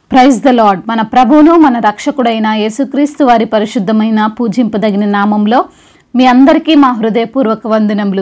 praise the lord మన ప్రభువును మన రక్షకుడైన యేసుక్రీస్తు వారి పరిశుద్ధమైన పూజింపదగిన నామంలో మీ అందరికీ మా హృదయపూర్వక వందనములు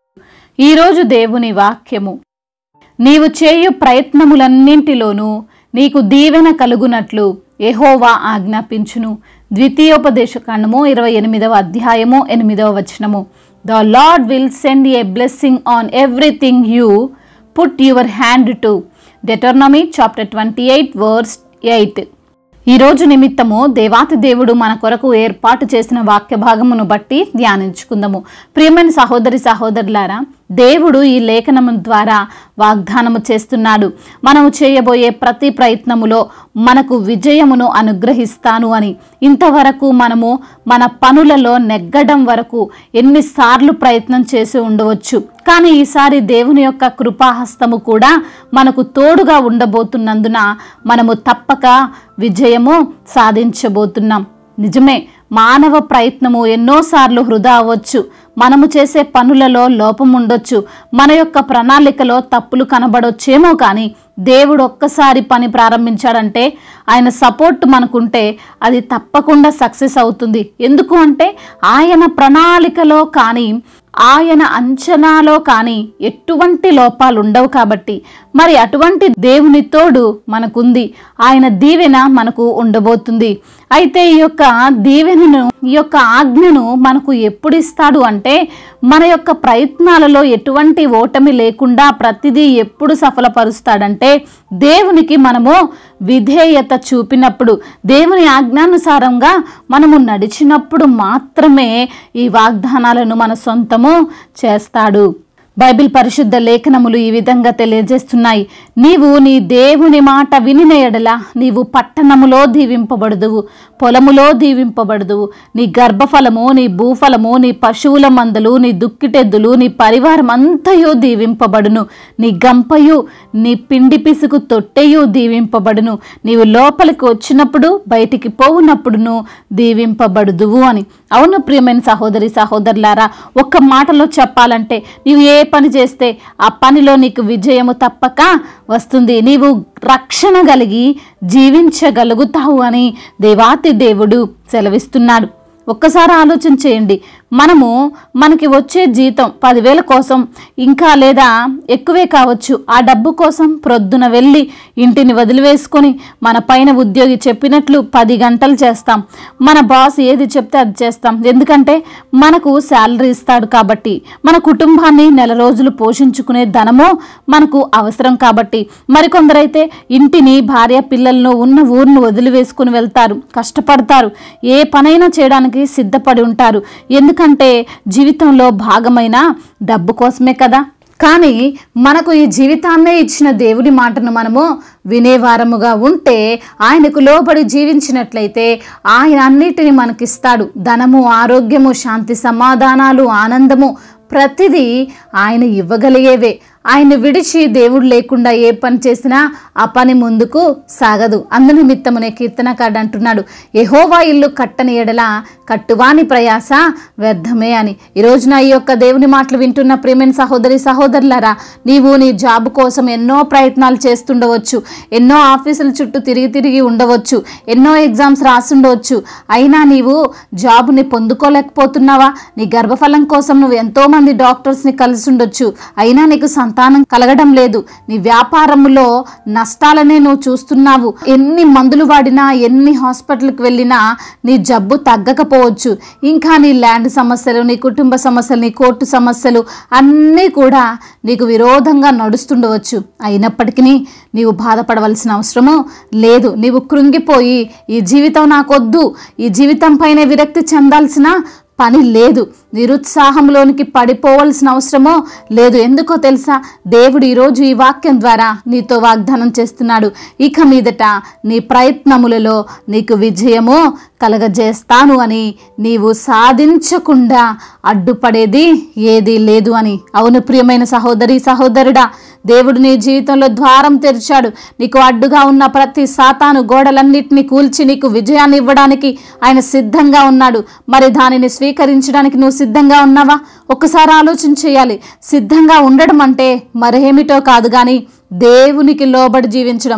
ఈరోజు దేవుని వాక్యము నీవు చేయు ప్రయత్నములన్నింటిలోనూ నీకు దీవెన కలుగునట్లు ఎహోవా ఆజ్ఞాపించును ద్వితీయోపదేశ కాండము ఇరవై ఎనిమిదవ అధ్యాయము ఎనిమిదవ వచనము the Lord will send a blessing on everything you put your hand to Deuteronomy chapter twenty eight verse eight ఈ రోజు నిమిత్తము దేవాతి దేవుడు మన కొరకు ఏర్పాటు చేసిన వాక్య భాగమును బట్టి ధ్యానించుకుందాము ప్రియమైన సహోదరి సహోదరులారా దేవుడు ఈ లేఖనము ద్వారా వాగ్దానము చేస్తున్నాడు మనము చేయబోయే ప్రతి ప్రయత్నములో మనకు విజయమును అనుగ్రహిస్తాను అని ఇంతవరకు మనము మన పనులలో నెగ్గడం వరకు ఎన్నిసార్లు ప్రయత్నం చేసి ఉండవచ్చు కానీ ఈసారి దేవుని యొక్క కృపాహస్తము కూడా మనకు తోడుగా ఉండబోతున్నందున మనము తప్పక విజయము సాధించబోతున్నాం నిజమే మానవ ప్రయత్నము ఎన్నోసార్లు వృధా అవ్వచ్చు మనము చేసే పనులలో లోపం ఉండొచ్చు మన యొక్క ప్రణాళికలో తప్పులు కనబడొచ్చేమో కానీ దేవుడు ఒక్కసారి పని ప్రారంభించాడంటే ఆయన సపోర్ట్ మనకుంటే అది తప్పకుండా సక్సెస్ అవుతుంది ఎందుకు అంటే ఆయన ప్రణాళికలో కానీ ఆయన అంచనాలో కానీ ఎటువంటి లోపాలు ఉండవు కాబట్టి మరి అటువంటి దేవుని తోడు మనకుంది ఆయన దీవెన మనకు ఉండబోతుంది అయితే ఈ యొక్క దీవెనను ఈ యొక్క ఆజ్ఞను మనకు ఎప్పుడు ఇస్తాడు అంటే మన యొక్క ప్రయత్నాలలో ఎటువంటి ఓటమి లేకుండా ప్రతిదీ ఎప్పుడు సఫలపరుస్తాడంటే దేవునికి మనము విధేయత చూపినప్పుడు దేవుని ఆజ్ఞానుసారంగా మనము నడిచినప్పుడు మాత్రమే ఈ వాగ్దానాలను మన సొంతము చేస్తాడు బైబిల్ పరిశుద్ధ లేఖనములు ఈ విధంగా తెలియజేస్తున్నాయి నీవు నీ దేవుని మాట వినిన ఎడల నీవు పట్టణములో దీవింపబడదువు పొలములో దీవింపబడదువు నీ గర్భఫలము నీ భూఫలము నీ పశువుల మందలు నీ దుక్కిటెద్దులు నీ పరివారం అంతయు దీవింపబడును నీ గంపయు నీ పిండి పిసుకు తొట్టెయు దీవింపబడును నీవు లోపలికి వచ్చినప్పుడు బయటికి పోవునప్పుడును దీవింపబడుదువు అని అవును ప్రియమైన సహోదరి సహోదరులారా ఒక్క మాటలో చెప్పాలంటే నీవు ఏ పని చేస్తే ఆ పనిలో నీకు విజయము తప్పక వస్తుంది నీవు రక్షణ కలిగి జీవించగలుగుతావు అని దేవాతి దేవుడు సెలవిస్తున్నాడు ఒక్కసారి ఆలోచన చేయండి మనము మనకి వచ్చే జీతం పదివేల కోసం ఇంకా లేదా ఎక్కువే కావచ్చు ఆ డబ్బు కోసం ప్రొద్దున వెళ్ళి ఇంటిని వదిలివేసుకొని మన పైన ఉద్యోగి చెప్పినట్లు పది గంటలు చేస్తాం మన బాస్ ఏది చెప్తే అది చేస్తాం ఎందుకంటే మనకు శాలరీ ఇస్తాడు కాబట్టి మన కుటుంబాన్ని నెల రోజులు పోషించుకునే ధనము మనకు అవసరం కాబట్టి మరికొందరైతే ఇంటిని భార్య పిల్లలను ఉన్న ఊరిని వదిలివేసుకుని వెళ్తారు కష్టపడతారు ఏ పనైనా చేయడానికి సిద్ధపడి ఉంటారు ఎందుకంటే జీవితంలో భాగమైన డబ్బు కోసమే కదా కానీ మనకు ఈ జీవితాన్నే ఇచ్చిన దేవుడి మాటను మనము వినేవారముగా ఉంటే ఆయనకు లోబడి జీవించినట్లయితే ఆయన అన్నిటిని మనకిస్తాడు ధనము ఆరోగ్యము శాంతి సమాధానాలు ఆనందము ప్రతిదీ ఆయన ఇవ్వగలిగేవే ఆయన విడిచి దేవుడు లేకుండా ఏ పని చేసినా ఆ పని ముందుకు సాగదు అందునిమిత్తమునే కీర్తనకాడు అంటున్నాడు ఎహోవా ఇల్లు కట్టని ఎడల కట్టువాని ప్రయాస వ్యర్థమే అని ఈరోజు నా ఈ యొక్క దేవుని మాటలు వింటున్న ప్రేమైన సహోదరి సహోదరులారా నీవు నీ జాబ్ కోసం ఎన్నో ప్రయత్నాలు చేస్తుండవచ్చు ఎన్నో ఆఫీసుల చుట్టూ తిరిగి తిరిగి ఉండవచ్చు ఎన్నో ఎగ్జామ్స్ రాసుండవచ్చు అయినా నీవు జాబ్ని పొందుకోలేకపోతున్నావా నీ గర్భఫలం కోసం నువ్వు ఎంతో మంది డాక్టర్స్ని కలిసి ఉండొచ్చు అయినా నీకు సంతానం కలగడం లేదు నీ వ్యాపారములో నష్టాలనే నువ్వు చూస్తున్నావు ఎన్ని మందులు వాడినా ఎన్ని హాస్పిటల్కి వెళ్ళినా నీ జబ్బు తగ్గకపోవచ్చు ఇంకా నీ ల్యాండ్ సమస్యలు నీ కుటుంబ సమస్యలు నీ కోర్టు సమస్యలు అన్నీ కూడా నీకు విరోధంగా నడుస్తుండవచ్చు అయినప్పటికీ నీవు బాధపడవలసిన అవసరము లేదు నీవు కృంగిపోయి ఈ జీవితం నాకొద్దు ఈ జీవితం పైన విరక్తి చెందాల్సిన పని లేదు నిరుత్సాహంలోనికి పడిపోవలసిన అవసరమో లేదు ఎందుకో తెలుసా దేవుడు ఈరోజు ఈ వాక్యం ద్వారా నీతో వాగ్దానం చేస్తున్నాడు ఇక మీదట నీ ప్రయత్నములలో నీకు విజయము కలగజేస్తాను అని నీవు సాధించకుండా అడ్డుపడేది ఏదీ లేదు అని అవును ప్రియమైన సహోదరి సహోదరుడా దేవుడు నీ జీవితంలో ద్వారం తెరిచాడు నీకు అడ్డుగా ఉన్న ప్రతి సాతాను గోడలన్నిటిని కూల్చి నీకు విజయాన్ని ఇవ్వడానికి ఆయన సిద్ధంగా ఉన్నాడు మరి దానిని స్వీకరించడానికి నువ్వు సిద్ధంగా ఉన్నావా ఒక్కసారి ఆలోచన చేయాలి సిద్ధంగా ఉండడం అంటే మరేమిటో కాదు కానీ దేవునికి లోబడి జీవించడం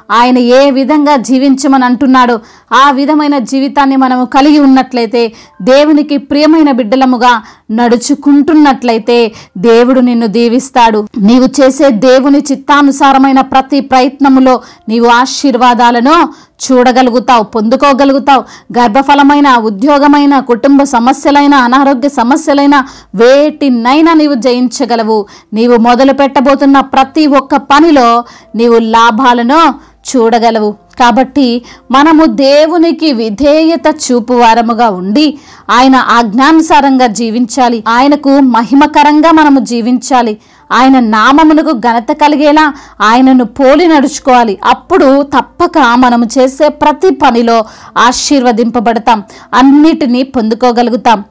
ఆయన ఏ విధంగా జీవించమని అంటున్నాడో ఆ విధమైన జీవితాన్ని మనము కలిగి ఉన్నట్లయితే దేవునికి ప్రియమైన బిడ్డలముగా నడుచుకుంటున్నట్లయితే దేవుడు నిన్ను దీవిస్తాడు నీవు చేసే దేవుని చిత్తానుసారమైన ప్రతి ప్రయత్నములో నీవు ఆశీర్వాదాలను చూడగలుగుతావు పొందుకోగలుగుతావు గర్భఫలమైన ఉద్యోగమైన కుటుంబ సమస్యలైన అనారోగ్య సమస్యలైన వేటినైనా నీవు జయించగలవు నీవు మొదలు పెట్టబోతున్న ప్రతి ఒక్క పనిలో నీవు లాభాలను చూడగలవు కాబట్టి మనము దేవునికి విధేయత చూపువారముగా ఉండి ఆయన ఆజ్ఞానుసారంగా జీవించాలి ఆయనకు మహిమకరంగా మనము జీవించాలి ఆయన నామమునకు ఘనత కలిగేలా ఆయనను పోలి నడుచుకోవాలి అప్పుడు తప్పక మనము చేసే ప్రతి పనిలో ఆశీర్వదింపబడతాం అన్నిటినీ పొందుకోగలుగుతాం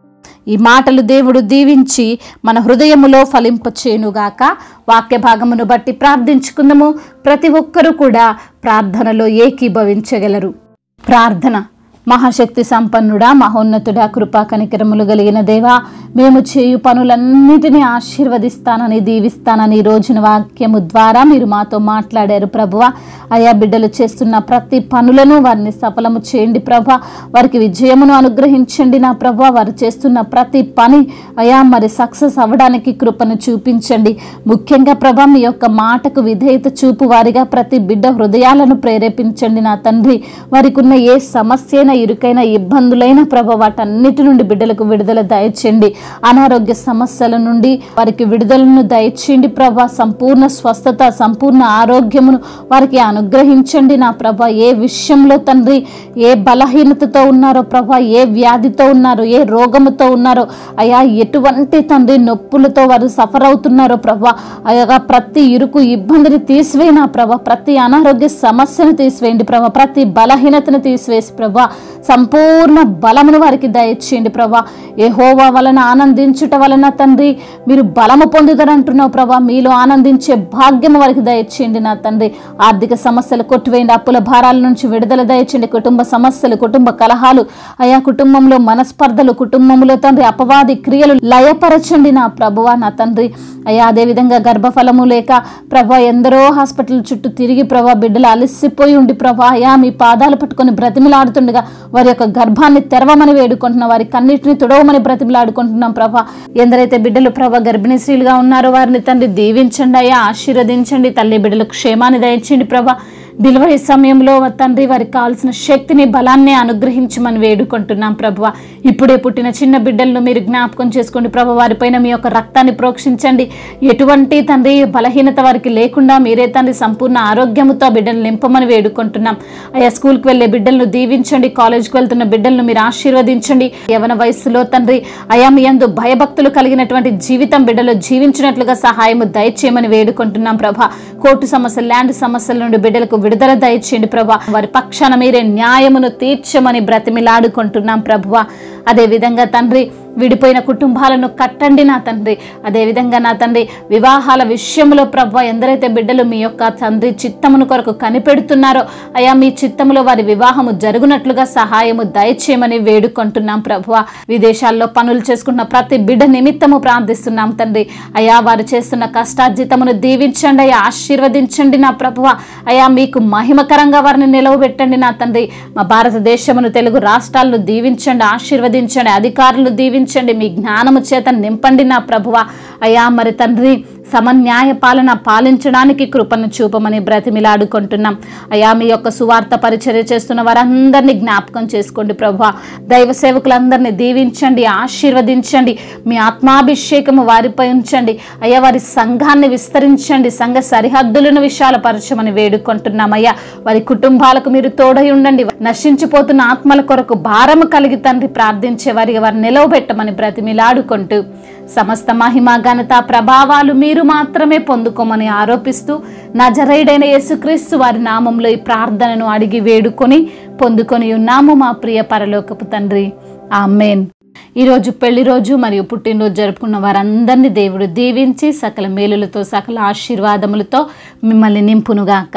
ఈ మాటలు దేవుడు దీవించి మన హృదయములో ఫలింపచేయునుగాక వాక్య భాగమును బట్టి ప్రార్థించుకుందాము ప్రతి ఒక్కరూ కూడా ప్రార్థనలో ఏకీభవించగలరు ప్రార్థన మహాశక్తి సంపన్నుడా మహోన్నతుడా కృపా కనికరములు కలిగిన దేవా మేము చేయు పనులన్నిటినీ ఆశీర్వదిస్తానని దీవిస్తానని ఈ రోజున వాక్యము ద్వారా మీరు మాతో మాట్లాడారు ప్రభువ అయా బిడ్డలు చేస్తున్న ప్రతి పనులను వారిని సఫలము చేయండి ప్రభా వారికి విజయమును అనుగ్రహించండి నా ప్రభా వారు చేస్తున్న ప్రతి పని అయా మరి సక్సెస్ అవ్వడానికి కృపను చూపించండి ముఖ్యంగా ప్రభా మీ యొక్క మాటకు విధేయత చూపు వారిగా ప్రతి బిడ్డ హృదయాలను ప్రేరేపించండి నా తండ్రి వారికి ఉన్న ఏ సమస్య అయినా ఇరుకైన ఇబ్బందులైన ప్రభ వాటన్నిటి నుండి బిడ్డలకు విడుదల దయచేయండి అనారోగ్య సమస్యల నుండి వారికి విడుదలను దయచేయండి ప్రభా సంపూర్ణ స్వస్థత సంపూర్ణ ఆరోగ్యమును వారికి అనుగ్రహించండి నా ప్రభ ఏ విషయంలో తండ్రి ఏ బలహీనతతో ఉన్నారో ప్రభా ఏ వ్యాధితో ఉన్నారో ఏ రోగముతో ఉన్నారో అయా ఎటువంటి తండ్రి నొప్పులతో వారు సఫర్ అవుతున్నారో ప్రభా అయా ప్రతి ఇరుకు ఇబ్బందిని తీసివేయినా ప్రభా ప్రతి అనారోగ్య సమస్యను తీసివేయండి ప్రభా ప్రతి బలహీనతను తీసివేసి ప్రభా సంపూర్ణ బలమును వారికి దయచేయండి ప్రభా ఏ హోవా వలన ఆనందించుట వలన తండ్రి మీరు బలము పొందుతారంటున్నావు ప్రభా మీలో ఆనందించే భాగ్యము వారికి దయచేయండి నా తండ్రి ఆర్థిక సమస్యలు కొట్టివేయండి అప్పుల భారాల నుంచి విడుదల దయచేయండి కుటుంబ సమస్యలు కుటుంబ కలహాలు ఆయా కుటుంబంలో మనస్పర్ధలు కుటుంబంలో తండ్రి అపవాది క్రియలు లయపరచండి నా ప్రభువా నా తండ్రి అయ్యా అదేవిధంగా గర్భఫలము లేక ప్రభా ఎందరో హాస్పిటల్ చుట్టూ తిరిగి ప్రభా బిడ్డలు అలసిపోయి ఉండి ప్రభా అయా మీ పాదాలు పట్టుకొని బ్రతిమిలాడుతుండగా వారి యొక్క గర్భాన్ని తెరవమని వేడుకుంటున్నాం వారి కన్నిటిని తుడవమని బ్రతిమిలాడుకుంటున్నాం ప్రభా ఎందరైతే బిడ్డలు ప్రభా గర్భిణీ స్త్రీలుగా ఉన్నారో వారిని తండ్రి దీవించండి అయ్యా ఆశీర్వదించండి తల్లి బిడ్డలకు క్షేమాన్ని దయచేయండి ప్రభా డెలివరీ సమయంలో తండ్రి వారికి కావాల్సిన శక్తిని బలాన్ని అనుగ్రహించమని వేడుకుంటున్నాం ప్రభువ ఇప్పుడే పుట్టిన చిన్న బిడ్డలను మీరు జ్ఞాపకం చేసుకోండి ప్రభు వారిపైన మీ యొక్క రక్తాన్ని ప్రోక్షించండి ఎటువంటి తండ్రి బలహీనత వారికి లేకుండా మీరే తండ్రి సంపూర్ణ ఆరోగ్యముతో ఆ బిడ్డలు నింపమని వేడుకుంటున్నాం అయ్యా స్కూల్కి వెళ్ళే బిడ్డలను దీవించండి కాలేజ్కి వెళ్తున్న బిడ్డలను మీరు ఆశీర్వదించండి యవన వయస్సులో తండ్రి అయా మీ యందు భయభక్తులు కలిగినటువంటి జీవితం బిడ్డలు జీవించినట్లుగా సహాయము దయచేయమని వేడుకుంటున్నాం ప్రభా కోర్టు సమస్యలు ల్యాండ్ సమస్యల నుండి బిడ్డలకు విడుదల దయచేయండి ప్రభా వారి పక్షాన మీరే న్యాయమును తీర్చమని బ్రతిమిలాడుకుంటున్నాం ప్రభువ అదే విధంగా తండ్రి విడిపోయిన కుటుంబాలను కట్టండి నా తండ్రి అదేవిధంగా నా తండ్రి వివాహాల విషయంలో ప్రభు ఎందరైతే బిడ్డలు మీ యొక్క తండ్రి చిత్తమును కొరకు కనిపెడుతున్నారో అయా మీ చిత్తములో వారి వివాహము జరుగునట్లుగా సహాయము దయచేయమని వేడుకుంటున్నాం ప్రభువ విదేశాల్లో పనులు చేసుకుంటున్న ప్రతి బిడ్డ నిమిత్తము ప్రార్థిస్తున్నాం తండ్రి అయా వారు చేస్తున్న కష్టార్జితమును దీవించండి అయ్యా ఆశీర్వదించండి నా ప్రభువ అయా మీకు మహిమకరంగా వారిని నిలవబెట్టండి నా తండ్రి మా భారతదేశమును తెలుగు రాష్ట్రాలను దీవించండి ఆశీర్వదించండి అధికారులు దీవించండి మీ జ్ఞానము చేత నింపండి నా ప్రభువ అయా మరి తండ్రి సమన్యాయ పాలన పాలించడానికి కృపను చూపమని బ్రతిమిలాడుకుంటున్నాం అయా మీ యొక్క సువార్త పరిచర్య చేస్తున్న వారందరినీ జ్ఞాపకం చేసుకోండి ప్రభు దైవ సేవకులందరినీ దీవించండి ఆశీర్వదించండి మీ ఆత్మాభిషేకము వారిపై ఉంచండి అయ్యా వారి సంఘాన్ని విస్తరించండి సంఘ సరిహద్దులను విశాలపరచమని వేడుకుంటున్నాం అయ్యా వారి కుటుంబాలకు మీరు తోడై ఉండండి నశించిపోతున్న ఆత్మల కొరకు భారము కలిగి తండ్రి ప్రార్థించే వారికి వారు నిలవబెట్టమని బ్రతిమిలాడుకుంటూ సమస్త మహిమ ఘనత ప్రభావాలు మీరు మాత్రమే పొందుకోమని ఆరోపిస్తూ నజరైడైన యేసుక్రీస్తు వారి నామంలో ఈ ప్రార్థనను అడిగి వేడుకొని పొందుకొని ఉన్నాము మా ప్రియ పరలోకపు తండ్రి ఆమెన్ ఈరోజు పెళ్లి రోజు మరియు పుట్టినరోజు జరుపుకున్న వారందరినీ దేవుడు దీవించి సకల మేలులతో సకల ఆశీర్వాదములతో మిమ్మల్ని నింపునుగాక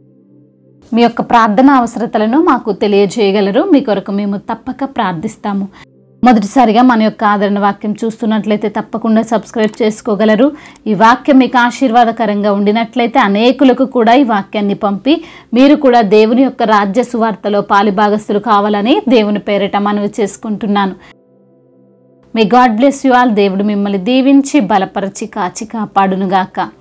మీ యొక్క ప్రార్థన అవసరతలను మాకు తెలియజేయగలరు మీ కొరకు మేము తప్పక ప్రార్థిస్తాము మొదటిసారిగా మన యొక్క ఆదరణ వాక్యం చూస్తున్నట్లయితే తప్పకుండా సబ్స్క్రైబ్ చేసుకోగలరు ఈ వాక్యం మీకు ఆశీర్వాదకరంగా ఉండినట్లయితే అనేకులకు కూడా ఈ వాక్యాన్ని పంపి మీరు కూడా దేవుని యొక్క రాజ్య సువార్తలో పాలిభాగస్తులు కావాలని దేవుని పేరిట మనవి చేసుకుంటున్నాను may God bless you all దేవుడు మిమ్మల్ని దీవించి బలపరిచి కాచి కాపాడునుగాక